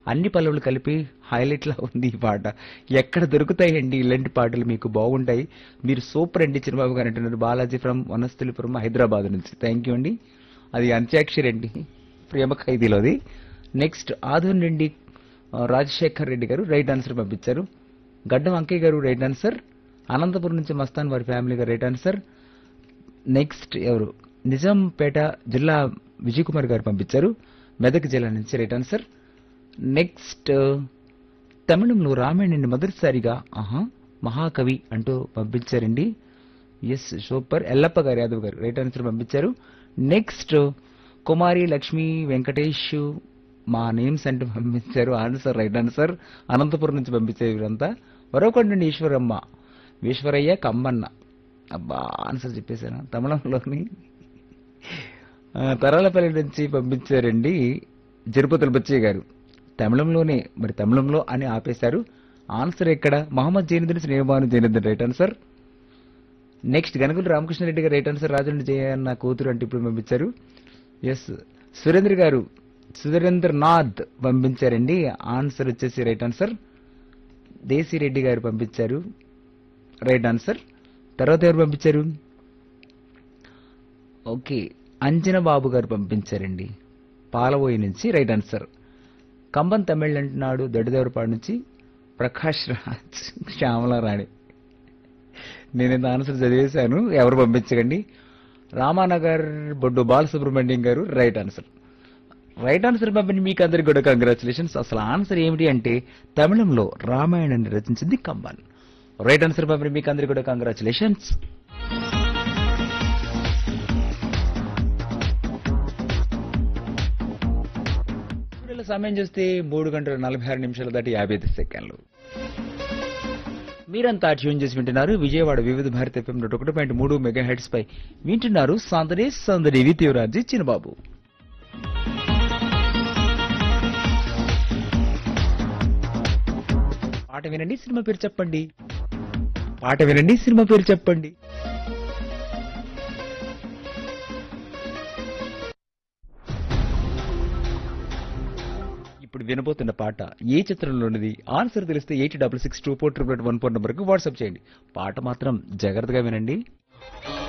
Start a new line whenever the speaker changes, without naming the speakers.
అన్ని పల్లవులు కలిపి హైలైట్ లా ఉంది ఈ పాట ఎక్కడ దొరుకుతాయండి ఇలాంటి పాటలు మీకు బాగుంటాయి మీరు సూపర్ అండి చిన్నబాబు గారు అంటున్నారు బాలాజీ ఫ్రమ్ వనస్థలిపురం హైదరాబాద్ నుంచి థ్యాంక్ యూ అండి అది అంత్యాక్షరి అండి ప్రేమ ఖైదీలోది నెక్స్ట్ ఆధున్ రెడ్డి ఆ, రాజశేఖర్ రెడ్డి గారు రైట్ ఆన్సర్ పంపించారు గడ్డం అంకయ్య గారు రైట్ ఆన్సర్ అనంతపురం నుంచి మస్తాన్ వారి ఫ్యామిలీ గారు రైట్ ఆన్సర్ నెక్స్ట్ ఎవరు నిజాంపేట జిల్లా విజయ్ కుమార్ గారు పంపించారు మెదక్ జిల్లా నుంచి రైట్ ఆన్సర్ నెక్స్ట్ తమిళంలో రామాయణాన్ని మొదటిసారిగా ఆహా మహాకవి అంటూ పంపించారండి ఎస్ సూపర్ ఎల్లప్ప గారు యాదవ్ గారు రైట్ ఆన్సర్ పంపించారు నెక్స్ట్ కుమారి లక్ష్మి వెంకటేష్ మా నేమ్స్ అంటూ పంపించారు ఆన్సర్ రైట్ ఆన్సర్ అనంతపురం నుంచి పంపించారు వీరంతా మరొకటి నుండి ఈశ్వరమ్మ ఈశ్వరయ్య కమ్మన్న అబ్బా ఆన్సర్ చెప్పేశాను తమిళంలోని ఆ, తరాలపల్లి నుంచి పంపించారండి తిరుపతి బచ్చయ్య గారు తమిళంలోనే మరి తమిళంలో అని ఆపేశారు ఆన్సర్ ఎక్కడ మహమ్మద్ జైనుద్దీన్ శ్రీనివాను Zainuddin right answer next Ganugula Ramakrishnareddy గారు రైట్ ఆన్సర్ రాజండి జయన్న కూతురు అంటే ఇప్పుడు పంపించారు ఎస్ సురేంద్ర గారు సురేంద్ర నాథ్ పంపించారండి ఆన్సర్ వచ్చేసి రైట్ ఆన్సర్ దేశిరెడ్డి గారు పంపించారు రైట్ ఆన్సర్ తర్వాత ఎవరు పంపించారు ఓకే అంజన బాబు గారు పంపించారండి పాలవోయి నుంచి రైట్ ఆన్సర్ కంబన్ తమిళ్ అంటున్నాడు దొడ్డదేవరపాడు నుంచి ప్రకాష్ రాజ్ శ్యామలారాణి నేను ఇంత ఆన్సర్ చదివేశాను ఎవరు పంపించకండి రామానగర్ బొడ్డు బాలసుబ్రహ్మణ్యం గారు రైట్ ఆన్సర్ రైట్ ఆన్సర్ పంపిణీ మీకు అందరికి కూడా కంగ్రాచులేషన్స్ అసలు ఆన్సర్ ఏమిటి అంటే తమిళంలో రామాయణాన్ని రచించింది కంబన్ రైట్ ఆన్సర్ పంపిణీ మీకు అందరికి కూడా కంగ్రాచులేషన్స్ స్టూడియోలో సమయం చూస్తే మూడు గంటల నలభై ఆరు నిమిషాలు దాటి యాభై ఐదు సెకండ్లు మీరంతా ట్యూన్ చేసి వింటున్నారు విజయవాడ వివిధ భారత ఎఫ్ఎం నూట ఒకటి పాయింట్ మూడు మెగా హెడ్స్ పై వింటున్నారు సందడి సందడి విత్యురాజీ చిన్నబాబు పాట వినండి సినిమా పేరు చెప్పండి పాట వినండి సినిమా పేరు చెప్పండి ఇప్పుడు వినబోతున్న పాట ఏ చిత్రంలోనిది ఆన్సర్ తెలిస్తే eight double six two four triple one four నెంబర్కి వాట్సాప్ చేయండి పాట మాత్రం జాగ్రత్తగా వినండి